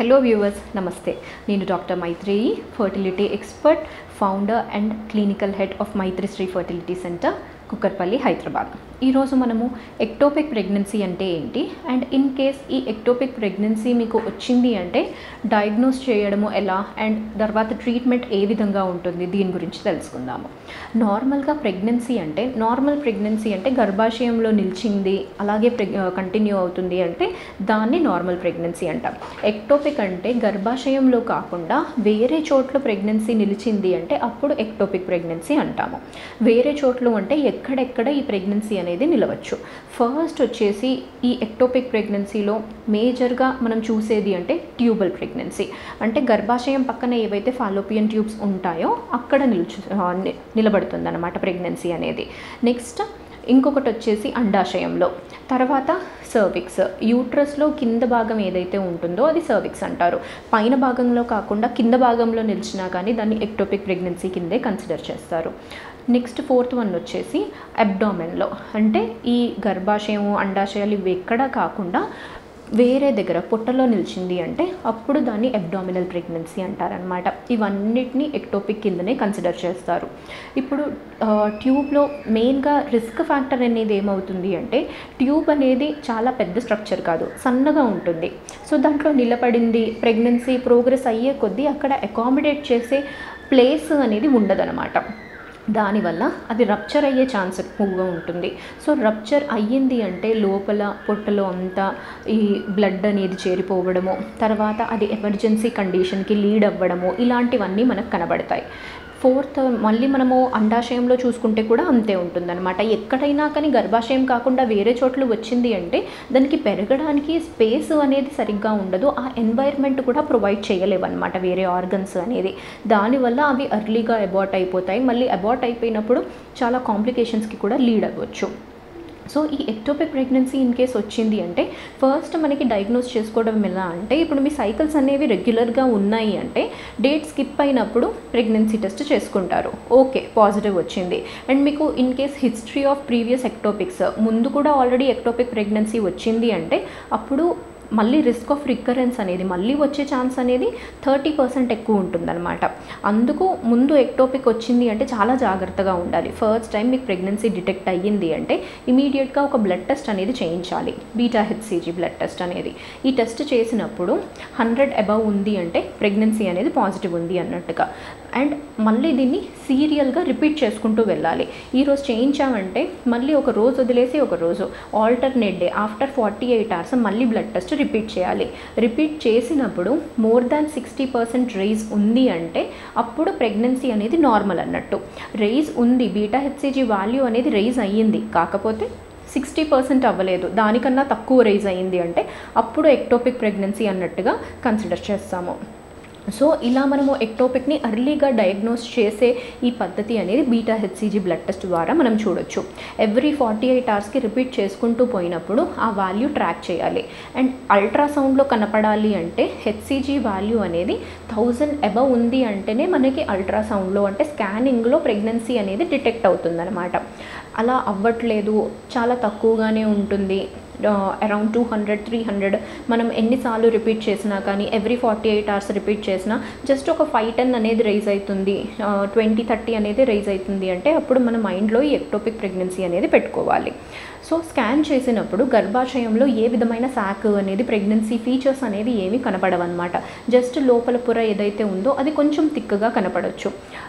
hello viewers నమస్తే నేను doctor Maitreyi fertility expert founder and clinical head of Maitrishree fertility centre Kukatpally Hyderabad ఈరోజు మనము ఎక్టోపిక్ ప్రెగ్నెన్సీ అంటే ఏంటి అండ్ ఇన్ కేస్ ఈ ఎక్టోపిక్ ప్రెగ్నెన్సీ మీకు వచ్చింది అంటే డయాగ్నోస్ చేయడము ఎలా అండ్ తర్వాత ట్రీట్మెంట్ ఏ విధంగా ఉంటుంది దీని గురించి తెలుసుకుందాము నార్మల్గా ప్రెగ్నెన్సీ అంటే నార్మల్ ప్రెగ్నెన్సీ అంటే గర్భాశయంలో నిలిచింది అలాగే ప్రెగ్ కంటిన్యూ అవుతుంది అంటే దాన్ని నార్మల్ ప్రెగ్నెన్సీ అంటాం ఎక్టోపిక్ అంటే గర్భాశయంలో కాకుండా వేరే చోట్ల ప్రెగ్నెన్సీ నిలిచింది అంటే అప్పుడు ఎక్టోపిక్ ప్రెగ్నెన్సీ అంటాము వేరే చోట్లు అంటే ఎక్కడెక్కడ ఈ ప్రెగ్నెన్సీ అనేది నిలవచ్చు ఫస్ట్ వచ్చేసి ఈ ఎక్టోపిక్ ప్రెగ్నెన్సీలో మేజర్గా మనం చూసేది అంటే ట్యూబల్ ప్రెగ్నెన్సీ అంటే గర్భాశయం పక్కన ఏవైతే ఫాలోపియన్ ట్యూబ్స్ ఉంటాయో అక్కడ నిల్చు నిలబడుతుంది అనమాట ప్రెగ్నెన్సీ అనేది నెక్స్ట్ ఇంకొకటి వచ్చేసి అండాశయంలో తర్వాత సర్విక్స్ యూట్రస్లో కింద భాగం ఏదైతే ఉంటుందో అది సర్విక్స్ అంటారు పైన భాగంలో కాకుండా కింద భాగంలో నిలిచినా కానీ దాన్ని ఎక్టోపిక్ ప్రెగ్నెన్సీ కిందే కన్సిడర్ చేస్తారు నెక్స్ట్ ఫోర్త్ వన్ వచ్చేసి అబ్డామెన్లో అంటే ఈ గర్భాశయం అండాశయాలు ఇవి ఎక్కడా కాకుండా వేరే దగ్గర పొట్టలో నిలిచింది అంటే అప్పుడు దాన్ని అబ్డామినల్ ప్రెగ్నెన్సీ అంటారనమాట ఇవన్నిటిని ఎక్టోపిక్ కిందనే కన్సిడర్ చేస్తారు ఇప్పుడు ట్యూబ్లో మెయిన్గా రిస్క్ ఫ్యాక్టర్ అనేది ఏమవుతుంది అంటే ట్యూబ్ అనేది చాలా పెద్ద స్ట్రక్చర్ కాదు సన్నగా ఉంటుంది సో దాంట్లో నిలబడింది ప్రెగ్నెన్సీ ప్రోగ్రెస్ అయ్యే కొద్దీ అక్కడ అకామిడేట్ చేసే ప్లేస్ అనేది ఉండదన్నమాట దానివల్ల అది రప్చర్ అయ్యే ఛాన్స్ ఎక్కువగా ఉంటుంది సో రప్చర్ అయ్యింది అంటే లోపల పొట్టలో అంతా ఈ బ్లడ్ అనేది చేరిపోవడము తర్వాత అది ఎమర్జెన్సీ కండిషన్కి లీడ్ అవ్వడము ఇలాంటివన్నీ మనకు కనబడతాయి ఫోర్త్ మళ్ళీ మనము అండాశయంలో చూసుకుంటే కూడా అంతే ఉంటుందన్నమాట ఎక్కడైనా కానీ గర్భాశయం కాకుండా వేరే చోట్ల వచ్చింది అంటే దానికి పెరగడానికి స్పేస్ అనేది సరిగ్గా ఉండదు ఆ ఎన్వైర్న్మెంట్ కూడా ప్రొవైడ్ చేయలేవన్నమాట వేరే ఆర్గన్స్ అనేది దానివల్ల అవి అర్లీగా అబార్ట్ అయిపోతాయి మళ్ళీ అబార్ట్ అయిపోయినప్పుడు చాలా కాంప్లికేషన్స్కి కూడా లీడ్ అవ్వచ్చు సో ఈ ఎక్టోపిక్ ప్రెగ్నెన్సీ ఇన్ కేస్ వచ్చింది అంటే ఫస్ట్ మనకి డయాగ్నోస్ చేసుకోవడం ఎలా అంటే ఇప్పుడు మీ సైకిల్స్ అనేవి రెగ్యులర్గా ఉన్నాయి అంటే డేట్ స్కిప్ అయినప్పుడు ప్రెగ్నెన్సీ టెస్ట్ చేసుకుంటారు ఓకే పాజిటివ్ వచ్చింది అండ్ మీకు in case history of previous ectopics ముందు కూడా ఆల్రెడీ ఎక్టోపిక్ ప్రెగ్నెన్సీ వచ్చింది అంటే అప్పుడు మళ్ళీ రిస్క్ ఆఫ్ రికరెన్స్ అనేది మళ్ళీ వచ్చే ఛాన్స్ అనేది థర్టీ పర్సెంట్ ఎక్కువ ఉంటుందన్నమాట అందుకు ముందు ఎక్టోపిక్ వచ్చింది అంటే చాలా జాగ్రత్తగా ఉండాలి ఫస్ట్ టైం మీకు ప్రెగ్నెన్సీ డిటెక్ట్ అయ్యింది అంటే ఇమీడియట్గా ఒక బ్లడ్ టెస్ట్ అనేది చేయించాలి బీటా హెచ్సిజీ బ్లడ్ టెస్ట్ అనేది ఈ టెస్ట్ చేసినప్పుడు హండ్రెడ్ అబవ్ ఉంది అంటే ప్రెగ్నెన్సీ అనేది పాజిటివ్ ఉంది అన్నట్టుగా అండ్ మళ్ళీ దీన్ని సీరియల్గా రిపీట్ చేసుకుంటూ వెళ్ళాలి ఈరోజు చేయించామంటే మళ్ళీ ఒక రోజు వదిలేసి ఒక రోజు alternate day after forty eight hours మళ్ళీ బ్లడ్ టెస్ట్ రిపీట్ చేయాలి రిపీట్ చేసినప్పుడు more than sixty percent rise ఉంది అంటే అప్పుడు ప్రెగ్నెన్సీ అనేది నార్మల్ అన్నట్టు రైజ్ ఉంది బీటా హెచ్సిజీ వాల్యూ అనేది రైజ్ అయ్యింది కాకపోతే సిక్స్టీ పర్సెంట్ అవ్వలేదు దానికన్నా తక్కువ రైజ్ అయ్యింది అంటే అప్పుడు ఎక్టోపిక్ ప్రెగ్నెన్సీ అన్నట్టుగా కన్సిడర్ చేస్తాము సో ఇలా మనము ఎక్టోపిక్ని అర్లీగా డయాగ్నోస్ చేసే ఈ పద్ధతి అనేది బీటా హెచ్సిజీ బ్లడ్ టెస్ట్ ద్వారా మనం చూడొచ్చు ఎవ్రీ ఫార్టీ ఎయిట్ అవర్స్కి రిపీట్ చేసుకుంటూ పోయినప్పుడు ఆ వాల్యూ ట్రాక్ చేయాలి అండ్ అల్ట్రాసౌండ్లో కనపడాలి అంటే హెచ్సిజీ వాల్యూ అనేది థౌజండ్ అబవ్ ఉంది అంటేనే మనకి అల్ట్రాసౌండ్లో అంటే స్కానింగ్లో ప్రెగ్నెన్సీ అనేది డిటెక్ట్ అవుతుందన్నమాట అలా అవ్వట్లేదు చాలా తక్కువగానే ఉంటుంది around two hundred three hundred మనం ఎన్నిసార్లు రిపీట్ చేసినా కానీ every forty eight hours repeat చేసినా జస్ట్ ఒక ఫైవ్ టెన్ అనేది రైజ్ అవుతుంది ట్వంటీ థర్టీ అనేది రైజ్ అవుతుంది అంటే అప్పుడు మన మైండ్లో ఈ ఎక్టోపిక్ ప్రెగ్నెన్సీ అనేది పెట్టుకోవాలి సో స్కాన్ చేసినప్పుడు గర్భాశయంలో ఏ విధమైన శాక్ అనేది ప్రెగ్నెన్సీ ఫీచర్స్ అనేవి ఏమీ కనపడవన్నమాట జస్ట్ లోపల పొర ఏదైతే ఉందో అది కొంచెం తిక్కగా కనపడవచ్చు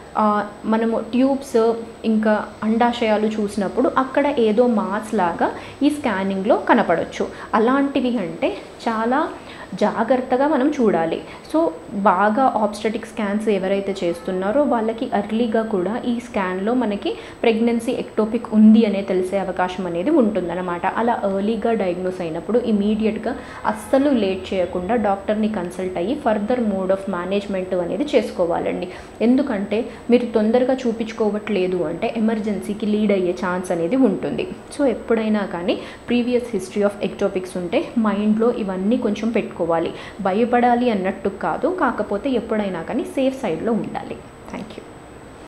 మనము ట్యూబ్స్ ఇంకా అండాశయాలు చూసినప్పుడు అక్కడ ఏదో మాస్ లాగా ఈ స్కానింగ్లో కనపడవచ్చు అలాంటివి అంటే చాలా జాగ్రత్తగా మనం చూడాలి సో బాగా ఆబ్స్టటిక్ స్కాన్స్ ఎవరైతే చేస్తున్నారో వాళ్ళకి అర్లీగా కూడా ఈ స్కాన్లో మనకి ప్రెగ్నెన్సీ ఎక్టోపిక్ ఉంది అనే తెలిసే అవకాశం అనేది ఉంటుందన్నమాట అలా ఎర్లీగా డయాగ్నోస్ అయినప్పుడు ఇమీడియట్గా అస్సలు లేట్ చేయకుండా డాక్టర్ని కన్సల్ట్ అయ్యి ఫర్దర్ మోడ్ ఆఫ్ మేనేజ్మెంట్ అనేది చేసుకోవాలండి ఎందుకంటే మీరు తొందరగా చూపించుకోవట్లేదు అంటే ఎమర్జెన్సీకి లీడ్ అయ్యే ఛాన్స్ అనేది ఉంటుంది సో ఎప్పుడైనా కానీ ప్రీవియస్ హిస్టరీ ఆఫ్ ఎక్టోపిక్స్ ఉంటే మైండ్లో ఇవన్నీ కొంచెం పెట్టుకో భయపడాలి అన్నట్టు కాదు కాకపోతే ఎప్పుడైనా కానీ సేఫ్ సైడ్లో ఉండాలి థ్యాంక్ యూ